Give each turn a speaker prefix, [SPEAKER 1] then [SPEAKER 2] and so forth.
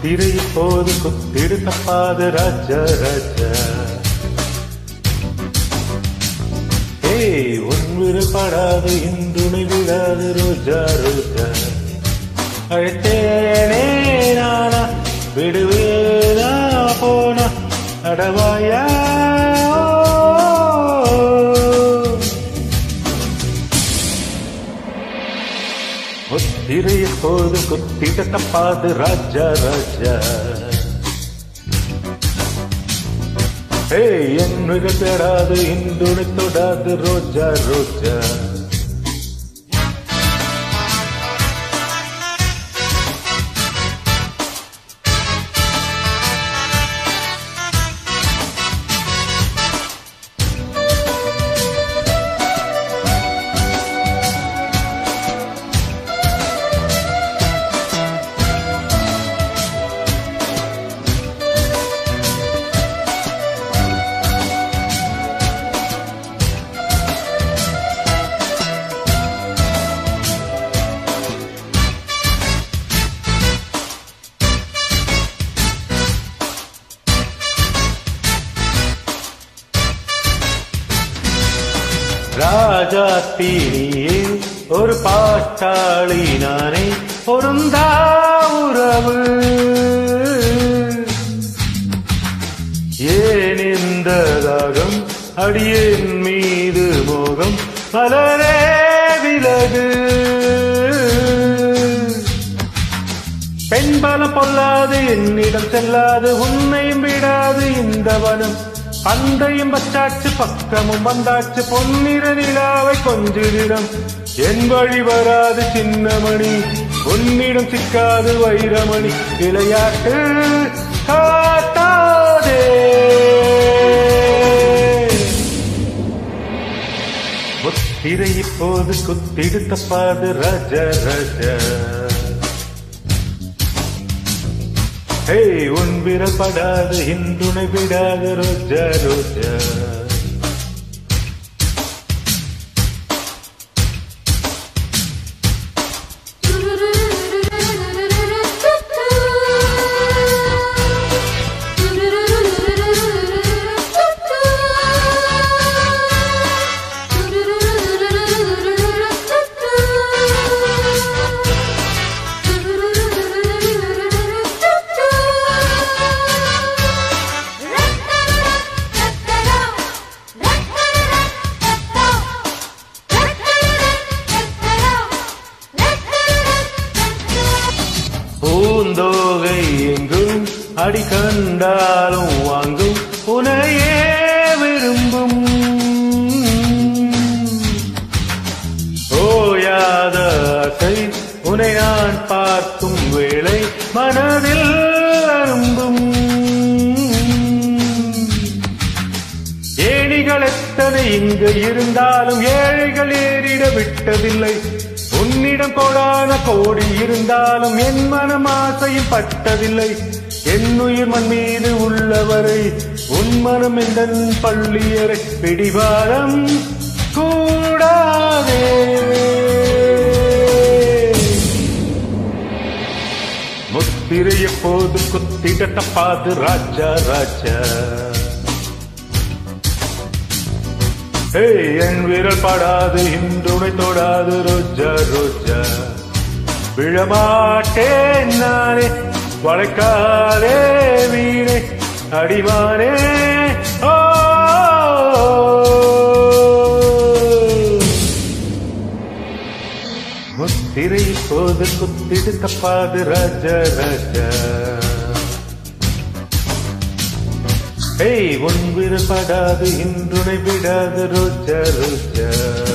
[SPEAKER 1] முத்திரை இப்போது குத்திடு தப்பாத ராஜா ராஜா ஏய் உன் விருப்படாது இன்றுணை விடாது ரோஜா ரோஜா அழைத்தேனே நானா விடுவேனா போனா அடவாயா முத்திரை எப்போது குத்திட தப்பாது ராஜா ராஜா ஏய் என் மிக தேடாது இந்துணை தொடாது ரோஜா ரோஜா ராஜா தீனியே ஒரு பாட்டாளி நானே பொருந்தா உறவு ஏன் இந்த தாகம் அடியேன் மீது மோகம் மலரே விலகு பெண்பலம் பொல்லாது என்னிடம் செல்லாது உன்னையும் விடாது இந்த வனம் பந்தையும் பச்சாச்சு பக்கமும் வந்தாச்சு பொன்னிற நிலாவை கொஞ்சிடம் என் வழி வராது சின்னமணி உன்னிடம் சிக்காது வைரமணி விளையாட்டு காட்டாதே முத்திரை இப்போது குத்திடு தப்பாது ராஜா ராஜா ஹேய் உன் விரல் படாது இன்றுணை விடாது ரோஜா ரோஜா பூந்தோகை எங்கும் அடி கண்டாலும் வாங்கும் உனையே விரும்பும் ஓயாத ஆசை உனை நான் பார்க்கும் வேளை மனதில் அரும்பும் ஏணிகள் எத்தனை இங்கு இருந்தாலும் ஏழைகள் ஏறிட விட்டதில்லை உன்னிடம் கோடான கோடி இருந்தாலும் என் மனம் ஆசையும் பட்டதில்லை என் உயிர் மண் மீது உள்ளவரை உன் மனம் எந்த பள்ளியரை பிடிவாரம் கூடாதே முத்திரை எப்போது குத்திட தப்பாது ராஜா ராஜா ஏய் என் விரல் படாது இன்றுனை தொடாது ரோஜா ரோஜா விழமாட்டேன் நானே வளைக்காதே வீணே அடிமானே ஓ முத்திரை போது குத்திடு தப்பாது ராஜா ராஜா ஏய் உன் விரல் படாது இன்றுனை விடாது ரோஜா ரோஜா